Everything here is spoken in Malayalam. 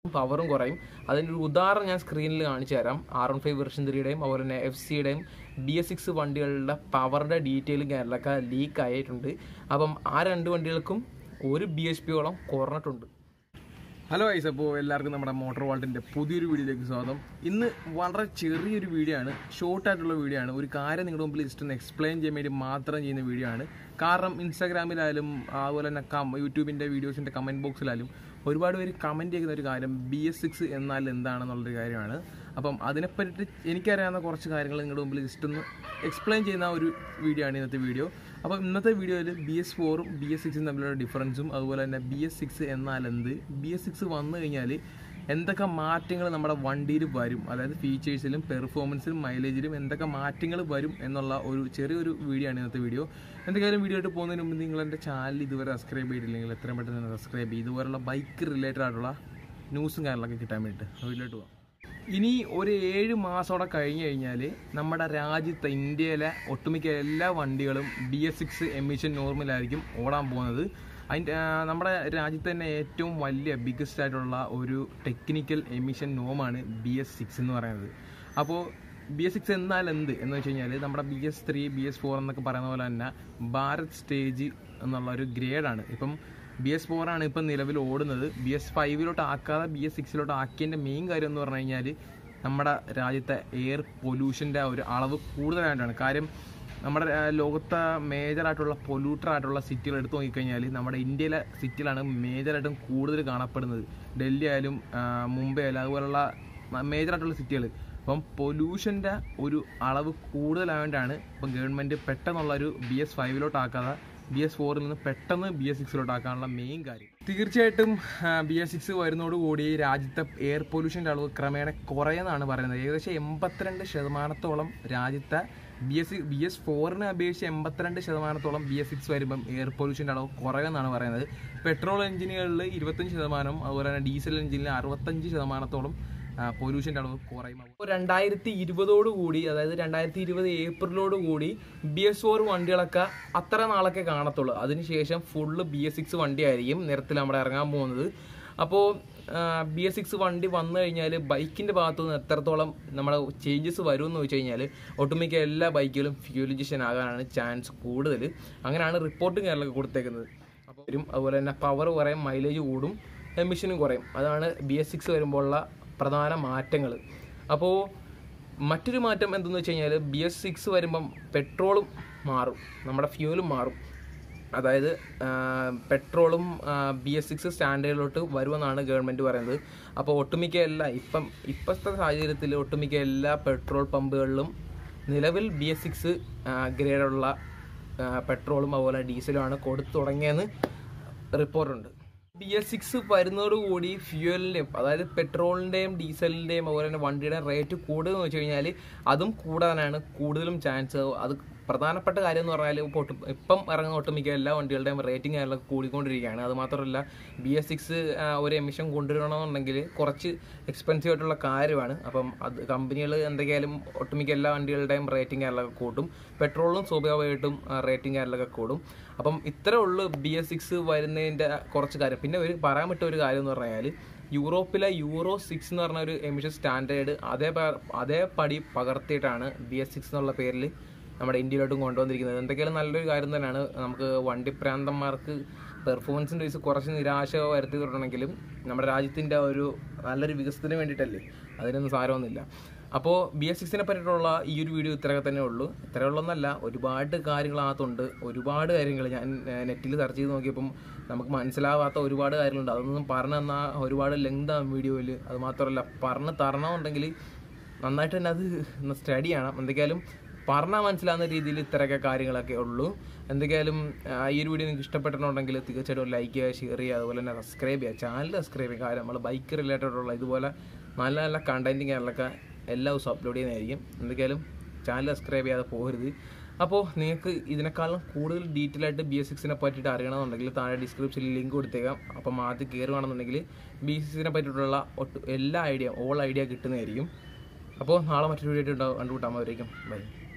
പവറും കുറയും അതിൻ്റെ ഒരു ഉദാഹരണം ഞാൻ സ്ക്രീനിൽ കാണിച്ചു തരാം ആർ വൺ ഫൈവ് വെർഷൻ ത്രീയുടെയും അതുപോലെ തന്നെ എഫ് സിയുടെയും ബി എസ് സിക്സ് വണ്ടികളുടെ പവറിൻ്റെ ഡീറ്റെയിലും കാര്യങ്ങളൊക്കെ ലീക്ക് ആയിട്ടുണ്ട് അപ്പം ആ രണ്ട് വണ്ടികൾക്കും ഒരു ബി എച്ച് പിയോളം കുറഞ്ഞിട്ടുണ്ട് ഹലോ ഐസ് അപ്പോൾ എല്ലാവർക്കും നമ്മുടെ മോട്ടോർ വാൾട്ടിൻ്റെ പുതിയൊരു വീഡിയോയിലേക്ക് സ്വാഗതം ഇന്ന് വളരെ ചെറിയൊരു വീഡിയോ ആണ് ഷോർട്ടായിട്ടുള്ള വീഡിയോ ആണ് ഒരു കാര്യം നിങ്ങളുടെ മുമ്പിൽ ജസ്റ്റ് ഒന്ന് എക്സ്പ്ലെയിൻ ചെയ്യാൻ വേണ്ടി മാത്രം ചെയ്യുന്ന വീഡിയോ ആണ് കാരണം ഇൻസ്റ്റാഗ്രാമിലായാലും അതുപോലെ തന്നെ കം യൂട്യൂബിൻ്റെ വീഡിയോസിൻ്റെ കമൻറ്റ് ബോക്സിലായാലും ഒരുപാട് പേര് കമൻറ്റ് ചെയ്യുന്ന ഒരു കാര്യം ബി എസ് സിക്സ് എന്നാൽ എന്താണെന്നുള്ളൊരു കാര്യമാണ് അപ്പം അതിനെപ്പറ്റി എനിക്കറിയാവുന്ന കുറച്ച് കാര്യങ്ങൾ നിങ്ങളുടെ മുമ്പിൽ ജസ്റ്റ് ഒന്ന് എക്സ്പ്ലെയിൻ ചെയ്യുന്ന ഒരു വീഡിയോ ആണ് ഇന്നത്തെ വീഡിയോ അപ്പം ഇന്നത്തെ വീഡിയോയിൽ ബി എസ് ഫോറും ബി എസ് സിക്സും തമ്മിലുള്ള ഡിഫറൻസും അതുപോലെ തന്നെ ബി എസ് സിക്സ് എന്നാൽ എന്ത് ബി എസ് സിക്സ് വന്നു കഴിഞ്ഞാൽ എന്തൊക്കെ മാറ്റങ്ങൾ നമ്മുടെ വണ്ടിയിൽ വരും അതായത് ഫീച്ചേഴ്സിലും പെർഫോമൻസിലും മൈലേജിലും എന്തൊക്കെ മാറ്റങ്ങൾ വരും എന്നുള്ള ഒരു ചെറിയൊരു വീഡിയോ ആണ് ഇന്നത്തെ വീഡിയോ എന്തെങ്കിലും വീഡിയോ ആയിട്ട് പോകുന്നതിന് മുമ്പ് നിങ്ങൾ എൻ്റെ ചാനൽ ഇതുവരെ സബ്സ്ക്രൈബ് ചെയ്തില്ലെങ്കിൽ എത്രയും പെട്ടെന്ന് തന്നെ സബ്സ്ക്രൈബ് ചെയ്യും ഇതുപോലുള്ള ബൈക്ക് റിലേറ്റഡ് ആയിട്ടുള്ള ന്യൂസും കാര്യങ്ങളൊക്കെ കിട്ടാൻ വേണ്ടിയിട്ട് വീട്ടിലോട്ട് പോകാം ഇനി ഒരു ഏഴ് മാസത്തോടെ കഴിഞ്ഞ് കഴിഞ്ഞാൽ നമ്മുടെ രാജ്യത്തെ ഇന്ത്യയിലെ ഒട്ടുമിക്ക എല്ലാ വണ്ടികളും ബി എസ് സിക്സ് എമിഷൻ നോർമലായിരിക്കും ഓടാൻ പോകുന്നത് അതിൻ്റെ നമ്മുടെ രാജ്യത്ത് തന്നെ ഏറ്റവും വലിയ ബിഗ്ഗസ്റ്റ് ആയിട്ടുള്ള ഒരു ടെക്നിക്കൽ എമിഷൻ നോമാണ് ബി എസ് സിക്സ് എന്ന് പറയുന്നത് അപ്പോൾ ബി എസ് സിക്സ് എന്നാൽ എന്ത് എന്ന് വെച്ച് കഴിഞ്ഞാൽ നമ്മുടെ B S three B S four എന്നൊക്കെ പറയുന്ന പോലെ തന്നെ ഭാരത് സ്റ്റേജ് എന്നുള്ള ഒരു ഗ്രേഡാണ് ഇപ്പം ബി എസ് ഫോർ ആണ് ഇപ്പം നിലവിൽ ഓടുന്നത് ബി എസ് ഫൈവിലോട്ട് ആക്കാതെ ബി എസ് സിക്സിലോട്ട് ആക്കിയതിൻ്റെ മെയിൻ കാര്യം എന്ന് പറഞ്ഞു കഴിഞ്ഞാൽ നമ്മുടെ രാജ്യത്തെ എയർ പൊല്യൂഷൻ്റെ ഒരു അളവ് കൂടുതലായിട്ടാണ് കാര്യം നമ്മുടെ ആ, ലോകത്തെ മേജറായിട്ടുള്ള പൊല്യൂട്ടർ ആയിട്ടുള്ള സിറ്റികൾ എടുത്തു നോക്കിക്കഴിഞ്ഞാൽ നമ്മുടെ ഇന്ത്യയിലെ സിറ്റിയിലാണ് മേജറായിട്ടും കൂടുതൽ കാണപ്പെടുന്നത് ഡൽഹി ആയാലും ആ, മുംബൈ ആയാലും അതുപോലുള്ള മേജറായിട്ടുള്ള സിറ്റികൾ അപ്പം പൊല്യൂഷൻ്റെ ഒരു അളവ് കൂടുതലായതുകൊണ്ടാണ് ഇപ്പം ഗവൺമെൻറ് പെട്ടെന്നുള്ള ഒരു ബി എസ് ഫൈവിലോട്ട് ആക്കാതെ ബി എസ് ഫോറിൽ നിന്ന് പെട്ടെന്ന് ബി എസ് സിക്സിലോട്ട് ആക്കാനുള്ള മെയിൻ കാര്യം തീർച്ചയായിട്ടും ബി എസ് സിക്സ് വരുന്നതോടുകൂടി രാജ്യത്തെ എയർ പൊല്യൂഷൻ്റെ അളവ് ക്രമേണ കുറയുന്നതാണ് പറയുന്നത് ഏകദേശം എൺപത്തിരണ്ട് ശതമാനത്തോളം രാജ്യത്തെ ബി എസ് ബി എസ് ഫോറിനെ അപേക്ഷിച്ച് എൺപത്തിരണ്ട് ശതമാനത്തോളം ബി എസ് സിക്സ് വരുമ്പം എയർ പൊല്യൂഷൻ്റെ അളവ് കുറയുമെന്നാണ് പറയുന്നത് പെട്രോൾ എഞ്ചിനുകളിൽ ഇരുപത്തഞ്ച് ശതമാനം അതുപോലെ തന്നെ ഡീസൽ എഞ്ചിനിൽ അറുപത്തഞ്ച് ശതമാനത്തോളം പൊല്യൂഷൻ്റെ അളവ് കുറയും അപ്പോൾ രണ്ടായിരത്തി ഇരുപതോട് കൂടി അതായത് രണ്ടായിരത്തി ഇരുപത് ഏപ്രിലോട് കൂടി ബി എസ് ഫോർ വണ്ടികളൊക്കെ അത്ര നാളൊക്കെ കാണത്തുള്ളൂ അതിനുശേഷം ഫുള്ള് ബി എസ് സിക്സ് വണ്ടിയായിരിക്കും നിരത്തിൽ നമ്മുടെ ഇറങ്ങാൻ പോകുന്നത് അപ്പോൾ ബി എസ് സിക്സ് വണ്ടി വന്നു കഴിഞ്ഞാൽ ബൈക്കിൻ്റെ ഭാഗത്തു നിന്ന് എത്രത്തോളം നമ്മുടെ ചേഞ്ചസ് വരുമെന്ന് വെച്ച് കഴിഞ്ഞാൽ ഒട്ടുമിക്ക എല്ലാ ബൈക്കുകളും ഫ്യൂൽ ഇഞ്ചക്ഷൻ ആകാനാണ് ചാൻസ് കൂടുതൽ അങ്ങനെയാണ് റിപ്പോർട്ടും കാര്യങ്ങളൊക്കെ കൊടുത്തേക്കുന്നത് അപ്പോൾ വരും അതുപോലെ തന്നെ പവർ കുറയും മൈലേജ് കൂടും എമിഷനും കുറയും അതാണ് ബി എസ് സിക്സ് വരുമ്പോഴുള്ള പ്രധാന മാറ്റങ്ങൾ അപ്പോൾ മറ്റൊരു മാറ്റം എന്തെന്ന് വെച്ച് കഴിഞ്ഞാൽ ബി എസ് സിക്സ് വരുമ്പം പെട്രോളും മാറും നമ്മുടെ ഫ്യൂലും മാറും അതായത് ആ, പെട്രോളും ബി എസ് സിക്സ് സ്റ്റാൻഡേർഡിലോട്ട് വരുമെന്നാണ് ഗവൺമെൻറ് പറയുന്നത് അപ്പോൾ ഒട്ടുമിക്ക എല്ലാ ഇപ്പം ഇപ്പോഴത്തെ സാഹചര്യത്തിൽ ഒട്ടുമിക്ക എല്ലാ പെട്രോൾ പമ്പുകളിലും നിലവിൽ ബി എസ് സിക്സ് ഗ്രേഡുള്ള ആ, പെട്രോളും അതുപോലെ ഡീസലുമാണ് കൊടുത്തു തുടങ്ങിയെന്ന് റിപ്പോർട്ടുണ്ട് ബി എസ് സിക്സ് വരുന്നതോടുകൂടി ഫ്യൂവലിൻ്റെയും അതായത് പെട്രോളിൻ്റെയും ഡീസലിൻ്റെയും അതുപോലെ തന്നെ വണ്ടിയുടെ റേറ്റ് കൂടുകയെന്ന് വെച്ച് കഴിഞ്ഞാൽ അതും കൂടാനാണ് കൂടുതലും ചാൻസ് അത് പ്രധാനപ്പെട്ട കാര്യം എന്ന് പറഞ്ഞാൽ ഇപ്പോൾ ഒട്ടും ഇപ്പം ഇറങ്ങുന്ന ഒട്ടുമിക്ക എല്ലാ വണ്ടികളുടെയും റേറ്റിംഗ് കാര്യങ്ങളൊക്കെ കൂടിക്കൊണ്ടിരിക്കുകയാണ് അത് മാത്രമല്ല ബി എസ് സിക്സ് ഒരു എമിഷൻ കൊണ്ടുവരണമെന്നുണ്ടെങ്കിൽ കുറച്ച് എക്സ്പെൻസീവ് ആയിട്ടുള്ള കാര്യമാണ് അപ്പം അത് കമ്പനികൾ എന്തൊക്കെയായാലും ഒട്ടുമിക്ക എല്ലാ വണ്ടികളുടെയും റേറ്റിംഗ് കാര്യങ്ങളൊക്കെ കൂട്ടും പെട്രോളും സ്വാഭാവികമായിട്ടും റേറ്റിംഗ് കാര്യങ്ങളൊക്കെ കൂടും അപ്പം ഇത്രേ ഉള്ളൂ ബി എസ് സിക്സ് വരുന്നതിൻ്റെ കുറച്ച് കാര്യം പിന്നെ ഒരു പറയാൻ പറ്റിയ ഒരു കാര്യം എന്ന് പറഞ്ഞാൽ യൂറോപ്പിലെ യൂറോ സിക്സ് എന്ന് പറഞ്ഞ ഒരു എമിഷൻ സ്റ്റാൻഡേർഡ് അതേ പ- അതേ പടി പകർത്തിയിട്ടാണ് ബി എസ് സിക്സ് എന്നുള്ള പേരിൽ നമ്മുടെ ഇന്ത്യയിലോട്ടും കൊണ്ടുവന്നിരിക്കുന്നത് എന്തൊക്കെയാലും നല്ലൊരു കാര്യം തന്നെയാണ് നമുക്ക് വണ്ടി പ്രാന്തന്മാർക്ക് പെർഫോമൻസിൻ്റെ വയസ്സ് കുറച്ച് നിരാശ വരുത്തിയിട്ടുണ്ടെങ്കിലും നമ്മുടെ രാജ്യത്തിൻ്റെ ഒരു നല്ലൊരു വികസനത്തിന് വേണ്ടിയിട്ടല്ലേ അതിനൊന്നും സാരമൊന്നുമില്ല അപ്പോൾ ബി എസ് സിക്സിനെ പറ്റിയിട്ടുള്ള ഈ ഒരു വീഡിയോ ഇത്രയൊക്കെ തന്നെ ഉള്ളൂ ഇത്രയുള്ളൊന്നല്ല ഒരുപാട് കാര്യങ്ങളകത്തുണ്ട് ഒരുപാട് കാര്യങ്ങൾ ഞാൻ നെറ്റിൽ സെർച്ച് ചെയ്ത് നോക്കിയപ്പം നമുക്ക് മനസ്സിലാവാത്ത ഒരുപാട് കാര്യങ്ങളുണ്ട് അതൊന്നും പറഞ്ഞു തന്നാൽ ഒരുപാട് ലെങ്ത് ആവും വീഡിയോയിൽ അത് മാത്രമല്ല പറഞ്ഞ് തരണമെന്നുണ്ടെങ്കിൽ നന്നായിട്ട് തന്നെ അത് ഒന്ന് സ്റ്റഡി ചെയ്യണം എന്തൊക്കെയാലും പറഞ്ഞാൽ മനസ്സിലാവുന്ന രീതിയിൽ ഇത്രയൊക്കെ കാര്യങ്ങളൊക്കെ ഉള്ളൂ എന്തൊക്കെയാലും ആ, ഈ ഒരു വീഡിയോ നിങ്ങൾക്ക് ഇഷ്ടപ്പെട്ടിട്ടുണ്ടെങ്കിൽ തീർച്ചയായിട്ടും ലൈക്ക് ചെയ്യുക ഷെയർ ചെയ്യുക അതുപോലെ തന്നെ സബ്സ്ക്രൈബ് ചെയ്യുക ചാനൽ സബ്സ്ക്രൈബ് ചെയ്യുക കാര്യം നമ്മൾ ബൈക്ക് റിലേറ്റഡ് ഉള്ള ഇതുപോലെ നല്ല നല്ല കണ്ടൻറ്റും കാര്യങ്ങളൊക്കെ എല്ലാ ദിവസവും അപ്ലോഡ് ചെയ്യുന്നതായിരിക്കും എന്തൊക്കെയാലും ചാനൽ സബ്സ്ക്രൈബ് ചെയ്യാതെ പോകരുത് അപ്പോൾ നിങ്ങൾക്ക് ഇതിനേക്കാളും കൂടുതൽ ഡീറ്റെയിൽ ആയിട്ട് ബി എസ് സിക്സിനെ പറ്റിയിട്ട് അറിയണമെന്നുണ്ടെങ്കിൽ താഴെ ഡിസ്ക്രിപ്ഷനിൽ ലിങ്ക് കൊടുത്തേക്കാം അപ്പം ആദ്യം കയറുകയാണെന്നുണ്ടെങ്കിൽ ബി എസ് സിക്സിനെ പറ്റിയിട്ടുള്ള ഒട്ട് എല്ലാ ഐഡിയ ഓൾ ഐഡിയ കിട്ടുന്നതായിരിക്കും അപ്പോൾ നാളെ മറ്റൊരു വീഡിയോ ഉണ്ടാവും കണ്ടുകൂട്ടാൻ ബൈ